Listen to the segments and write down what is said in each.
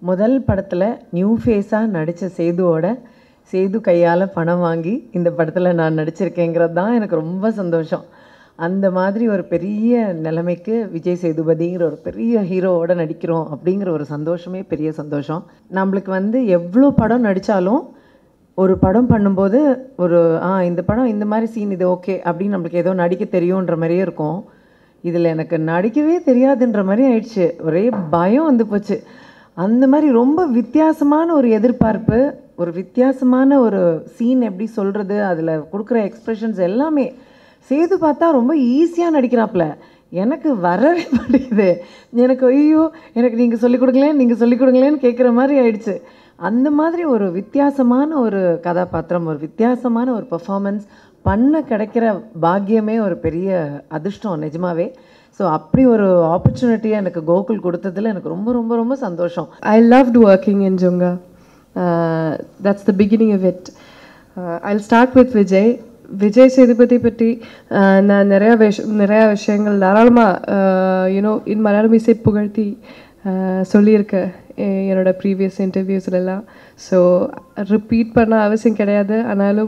முதல் படத்தில் நியூ ஃபேஸாக நடித்த சேதுவோட சேது கையால் பணம் வாங்கி இந்த படத்தில் நான் நடிச்சிருக்கேங்கிறது தான் எனக்கு ரொம்ப சந்தோஷம் அந்த மாதிரி ஒரு பெரிய நிலைமைக்கு விஜய் சேதுபதிங்கிற ஒரு பெரிய ஹீரோவோட நடிக்கிறோம் அப்படிங்கிற ஒரு சந்தோஷமே பெரிய சந்தோஷம் நம்மளுக்கு வந்து எவ்வளோ படம் நடித்தாலும் ஒரு படம் பண்ணும்போது ஒரு ஆ இந்த படம் இந்த மாதிரி சீன் இது ஓகே அப்படின்னு நம்மளுக்கு ஏதோ நடிக்க தெரியுன்ற மாதிரியே இருக்கும் இதில் எனக்கு நடிக்கவே தெரியாதுன்ற மாதிரி ஆயிடுச்சு ஒரே பயம் வந்து போச்சு அந்த மாதிரி ரொம்ப வித்தியாசமான ஒரு எதிர்பார்ப்பு ஒரு வித்தியாசமான ஒரு சீன் எப்படி சொல்கிறது அதில் கொடுக்குற எக்ஸ்ப்ரெஷன்ஸ் எல்லாமே சேது பார்த்தா ரொம்ப ஈஸியாக நடிக்கிறாப்புல எனக்கு வரவே மாட்டேங்குது எனக்கு ஐயோ எனக்கு நீங்கள் சொல்லிக் கொடுங்களேன் நீங்கள் சொல்லிக் கொடுங்களேன்னு கேட்குற மாதிரி ஆயிடுச்சு அந்த மாதிரி ஒரு வித்தியாசமான ஒரு கதாபாத்திரம் ஒரு வித்தியாசமான ஒரு பெர்ஃபார்மன்ஸ் பண்ண கிடைக்கிற பாக்கியமே ஒரு பெரிய அதிர்ஷ்டம் நிஜமாவே ஸோ அப்படி ஒரு ஆப்பர்ச்சுனிட்டியை எனக்கு கோகுல் கொடுத்ததுல எனக்கு ரொம்ப ரொம்ப ரொம்ப சந்தோஷம் I loved working in Junga. Uh, that's the beginning of it. Uh, I'll start with Vijay. Vijay Sethupathi பற்றி uh, நான் நிறையா விஷ நிறையா விஷயங்கள் தாராளமாக யூனோ இன் மலையாளம் இசை புகழ்த்தி uh, சொல்லியிருக்கேன் எ- என்னோட ப்ரீவியஸ் இன்டர்வியூஸ்லாம் ஸோ ரிப்பீட் பண்ண அவசியம் கிடையாது ஆனாலும்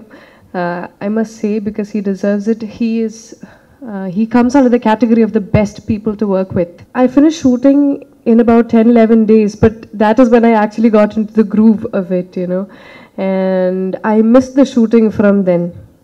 I must say because he deserves it he is Uh, he comes under the category of the best people to work with. I finished shooting in about 10 11 days, but that is when I actually got into the groove of it, you know. And I missed the shooting from then.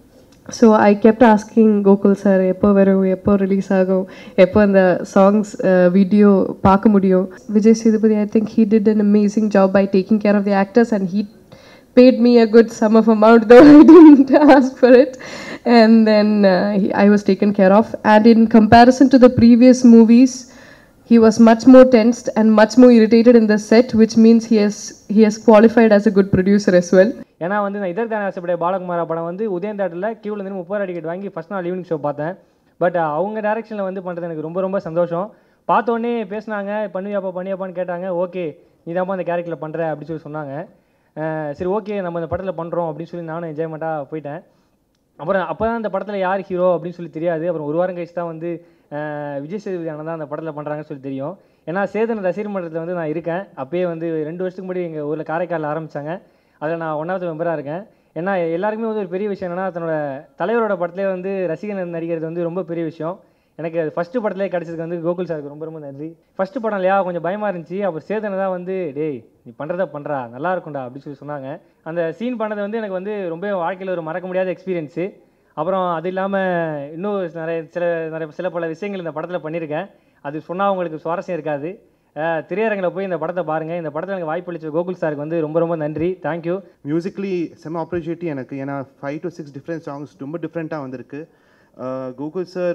So I kept asking Gokul sir, எப்போ வரும் எப்போ release ஆகும் எப்போ அந்த songs video பார்க்க முடியும் Vijay Sethupathi I think he did an amazing job by taking care of the actors and he paid me a good sum of amount though I didn't ask for it and then uh, he, I was taken care of and in comparison to the previous movies he was much more tensed and much more irritated in the set which means he has he has qualified as a good producer as well ஏன்னா வந்து நான் இதர் தானே ஆசைப்படைய பாலகுமாரா படம் வந்து உதயம் தேட்டரில் கியூவில் இருந்து முப்பது டிக்கெட் வாங்கி ஃபஸ்ட் நாள் ஈவினிங் ஷோ பார்த்தேன் பட் அவங்க டேரெக்ஷனில் வந்து பண்ணுறது எனக்கு ரொம்ப ரொம்ப சந்தோஷம் பார்த்த உடனே பேசுனாங்க பண்ணுவியாப்பா பண்ணியாப்பான்னு கேட்டாங்க ஓகே நீ தான்ப்பா அந்த கேரக்டரில் பண்ணுற அப்படின்னு சொல்லி சொன்னாங்க அஹ் சரி ஓகே நம்ம இந்த படத்தில் பண்ணுறோம் அப்படின்னு சொல்லி நானும் என்ஜாய்மெண்ட்டாக போயிட்டேன் அப்புறம் அப்போ தான் அந்த படத்தில் யார் ஹீரோ அப்படின்னு சொல்லி தெரியாது அப்புறம் ஒரு வாரம் கழிச்சு தான் வந்து அஹ், விஜய் சேதுபதி அண்ணன் தான் அந்த படத்தில் பண்ணுறாங்கன்னு சொல்லி தெரியும் ஏன்னா சேதன் ரசிகர் மன்றத்தில் வந்து நான் இருக்கேன் அப்பயே வந்து ரெண்டு வருஷத்துக்கு முன்னாடி எங்கள் ஊரில் காரைக்காலில் ஆரம்பித்தாங்க அதில் நான் ஒன்றாவது மெம்பராக இருக்கேன் ஏன்னா எல்லாருக்குமே வந்து ஒரு பெரிய விஷயம் என்னன்னா தன்னோட தலைவரோட படத்திலே வந்து ரசிகன் நடிக்கிறது வந்து ரொம்ப பெரிய விஷயம் எனக்கு அது ஃபஸ்ட்டு படத்திலே கிடச்சதுக்கு வந்து கோகுல் சாருக்கு ரொம்ப ரொம்ப நன்றி ஃபஸ்ட்டு படம் இல்லையா கொஞ்சம் பயமாக இருந்துச்சு அப்புறம் சேதனை தான் வந்து டேய் நீ பண்ணுறத பண்ணுறா நல்லா இருக்கும்டா அப்படின்னு சொல்லி சொன்னாங்க அந்த சீன் பண்ணது வந்து எனக்கு வந்து ரொம்ப வாழ்க்கையில் ஒரு மறக்க முடியாத எக்ஸ்பீரியன்ஸு அப்புறம் அது இல்லாமல் இன்னும் நிறைய சில நிறைய சில பல விஷயங்கள் இந்த படத்தில் பண்ணியிருக்கேன் அது சொன்னால் உங்களுக்கு சுவாரஸ்யம் இருக்காது அஹ், திரையரங்கில் போய் இந்த படத்தை பாருங்கள் இந்த படத்தில் எனக்கு வாய்ப்பு அளிச்ச கோகுல் சாருக்கு வந்து ரொம்ப ரொம்ப நன்றி தேங்க்யூ மியூசிக்லி செம ஆப்பர்ச்சுனிட்டி எனக்கு ஏன்னா five to six different songs ரொம்ப டிஃப்ரெண்ட்டாக வந்திருக்கு கூகுள் சார்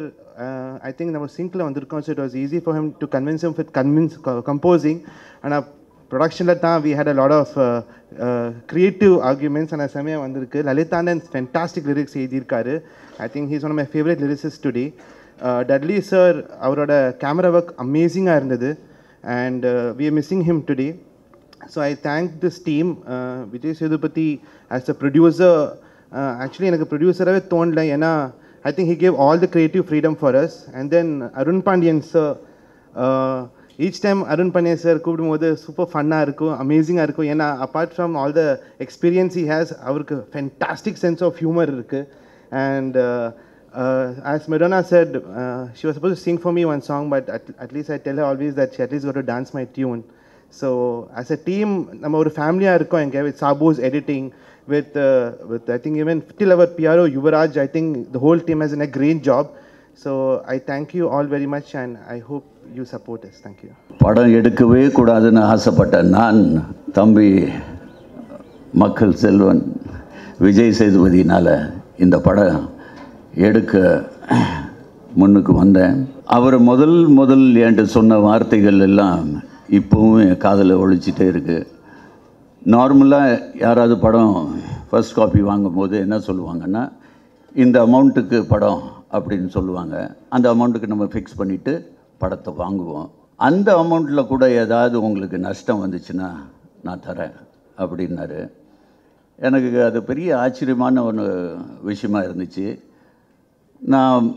ஐ திங்க் நம்ம சிங்கில் வந்திருக்கோம் so it was easy for him to convince him with convince composing ஆனால் ப்ரொடக்ஷனில் தான் we had a lot of creative arguments ஆனால் செமையாக வந்திருக்கு லலிதானந்த் ஃபென்டாஸ்டிக் லிரிக்ஸ் எழுதியிருக்காரு I think he's one of my favourite lyricses today Dudley sir அவரோட camera work அமேசிங்காக இருந்தது and we are missing him today So I thank this team, uh, Vijay Sedupati as a producer. Uh, actually, எனக்கு ப்ரொடியூசராகவே தோணல ஏன்னா I think he gave all the creative freedom for us and then Arun Pandian sir each time Arun Pandian sir கூப்பிடும்போது super ஃபன்னாக இருக்கும் அமேசிங்காக இருக்கும் ஏன்னா apart from all the experience he has அவருக்கு ஃபென்டாஸ்டிக் சென்ஸ் ஆஃப் ஹியூமர் இருக்குது and uh, as Madonna said, uh, she was supposed to sing for me one song, but at, at least I tell her always that she at least got to dance my tune. So as a team, நம்ம ஒரு ஃபேமிலியாக இருக்கோம் இங்கே with சாபூஸ் editing with with I think even till our PRO Yuvaraj I think the whole team has done a great job. So I thank you all very much and I hope you support us. Thank you. படம் எடுக்கவே கூடாதுன்னு ஆசைப்பட்ட நான் தம்பி மக்கள் செல்வன் விஜய் சேதுபதினால் இந்த படம் எடுக்க முன்னுக்கு வந்தேன் அவர் முதல் முதல் என்கிட்ட சொன்ன வார்த்தைகள் எல்லாம் இப்போவும் என் காதில் ஒழிச்சிட்டே இருக்குது நார்மலாக யாராவது படம் ஃபர்ஸ்ட் காப்பி வாங்கும்போது என்ன சொல்லுவாங்கன்னா இந்த அமௌண்ட்டுக்கு படம் அப்படின்னு சொல்லுவாங்க அந்த அமௌண்ட்டுக்கு நம்ம ஃபிக்ஸ் பண்ணிவிட்டு படத்தை வாங்குவோம் அந்த அமௌண்ட்டில் கூட ஏதாவது உங்களுக்கு நஷ்டம் வந்துச்சுன்னா நான் தரேன் அப்படின்னாரு எனக்கு அது பெரிய ஆச்சரியமான ஒரு விஷயமா இருந்துச்சு நான்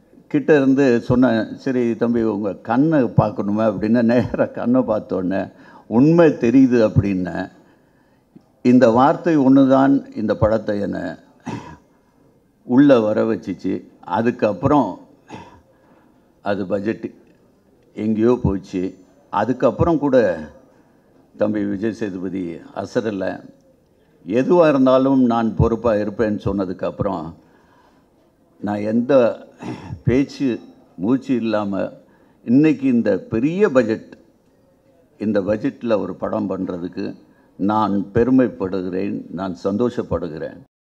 கிட்ட இருந்து சொன்னேன் சரி தம்பி உங்கள் கண்ணை பார்க்கணுமே அப்படின்னு நேராக கண்ணை பார்த்தோன்னே உண்மை தெரியுது அப்படின்னு இந்த வார்த்தை ஒன்று தான் இந்த படத்தை என்னை உள்ளே வர வச்சிச்சு அதுக்கப்புறம் அது பட்ஜெட் எங்கேயோ போச்சு அதுக்கப்புறம் கூட தம்பி விஜய் சேதுபதி அசரில் எதுவாக இருந்தாலும் நான் பொறுப்பாக இருப்பேன்னு சொன்னதுக்கப்புறம் நான் எந்த பேச்சு மூச்சு இல்லாமல் இன்னைக்கு இந்த பெரிய பட்ஜெட் இந்த பட்ஜெட்டில் ஒரு படம் பண்ணுறதுக்கு நான் பெருமைப்படுகிறேன் நான் சந்தோஷப்படுகிறேன்